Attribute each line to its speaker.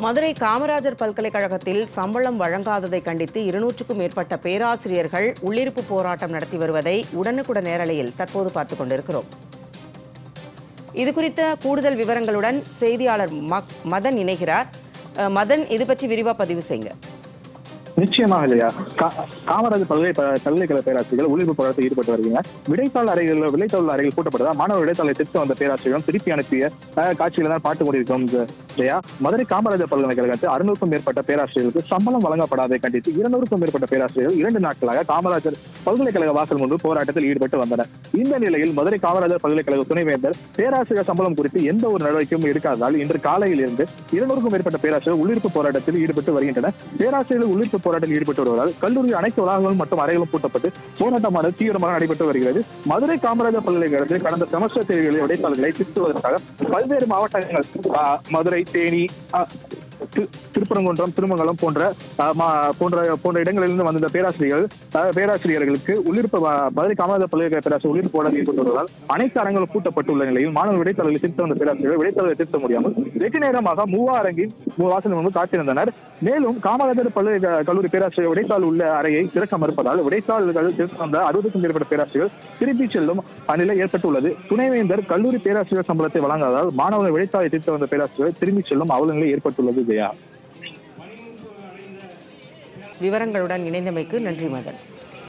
Speaker 1: மதுரை காமராஜர் பல்கலைக்கழகத்தில் சம்பளம் வழங்காததை கண்டித்து இருநூற்றுக்கும் மேற்பட்ட பேராசிரியர்கள் உள்ளிருப்பு போராட்டம் நடத்தி வருவதை உடனுக்குடன் நேரலையில் தற்போது பார்த்துக் கொண்டிருக்கிறோம் இது குறித்த கூடுதல் விவரங்களுடன் செய்தியாளர் மக்- மதன் இணைகிறார் அஹ், மதன் இது பற்றி விரிவா பதிவு செய்யுங்க
Speaker 2: நிச்சயமாக இல்லையா கா- காமராஜர் பல்கலை ப- பல்கலைக்கழக பேராசிரியர்கள் உள்ளிருப்பு போராட்டத்தில் ஈடுபட்டு வருகிறாங்க விடைத்தாள் அறைகள் விடைத்தாள் அறைகள் கூட்டப்படுதா மாணவர் விடைத்தாளை திருத்த வந்த பேராசிரியர்களும் திருப்பி அனுப்பிய அஹ், காட்சிகளை தான் பார்த்து கொண்டிருக்கிறோம் ஜ- ஜெயா மதுரை காமராஜர் பல்கலைக்கழகத்தில் அறுநூறுக்கும் மேற்பட்ட பேராசிரியர்களுக்கு சம்பளம் வழங்கப்படாதை கண்டித்து இருநூறுக்கும் மேற்பட்ட பேராசிரியர்கள் இரண்டு நாட்களாக காமராஜர் பல்கலைக்கழக வாசல் முன்பு போராட்டத்தில் ஈடுபட்டு வந்தனர் இந்த நிலையில் மதுரை காமராஜர் பல்கலைக்கழக துணைவேந்தர் பேராசிரியர் சம்பளம் குறித்து எந்த ஒரு நடவடிக்கையும் எடுக்காததால் இன்று காலையில் இருந்து இருநூறுக்கும் மேற்பட்ட பேராசிரியர் உள்ளிருப்பு போராட்டத்தில் ஈடுபட்டு வருகின்றனர் பேராசிரியர்கள் உள்ளிருப்பு போராட்டத்தில் ஈடுபட்டு வருவதால் கல்லூரி அனைத்து வளாகங்களும் மற்றும் அறைகளும் பூட்டப்பட்டு போராட்டமானது தீவிரமாக நடைபெற்று வருகிறது மதுரை காமராஜர் பல்கலைக்கழகத்தில் கடந்த செமஸ்டர் தேர்வுகளில் விடைத்தாள்களை திருத்துவதற்காக பல்வேறு மாவட்டங்கள் ஆ, மதுரை தேனி ஆ, தி- திருப்பரங்குன்றம் திருமங்கலம் போன்ற ஆ, மா- போன்ற போன்ற இடங்களிலிருந்து வந்த பேராசிரியர்கள் ஆ, பேராசிரியர்களுக்கு உள்ளிருப்பு வ- மதுரை காமராஜர் பல்கலைக்கழக பேராசிரியர் உள்ளிருப்பு போராட்டம் ஈடுபட்டு வருவதால் அனைத்து அரங்களும் பூட்டப்பட்டுள்ள நிலையில் மாணவர் விடைத்தாள்களை திருத்த வந்த பேராசிரியர்கள் விடைத்தாள்களை திருத்த முடியாமல் வெகு நேரமாக மூவாரங்கின் மூ- வாசல் முன்பு காத்திருந்தனர் மேலும் காமராஜர் பல்கலை கல்லூரி பேராசிரியர் விடைத்தாள் உள்ள அறையை திறக்க மறுப்பதால் விடைத்தாள்கள் திருத்த வந்த அறுபதுக்கும் மேற்பட்ட பேராசிரியர்கள் திருப்பி செல்லும் நிலை ஏற்பட்டுள்ளது துணைவேந்தர் கல்லூரி பேராசிரியர் சம்பளத்தை வழங்காததால் மாணவர்கள் விடைத்தாளை திருத்த வந்த பேராசிரியர் திரும்பி செல்லும் அவல நிலை ஏற்பட்டுள்ளது ஜெயா
Speaker 1: விவரங்களுடன் இணைந்தமைக்கு நன்றி மதன்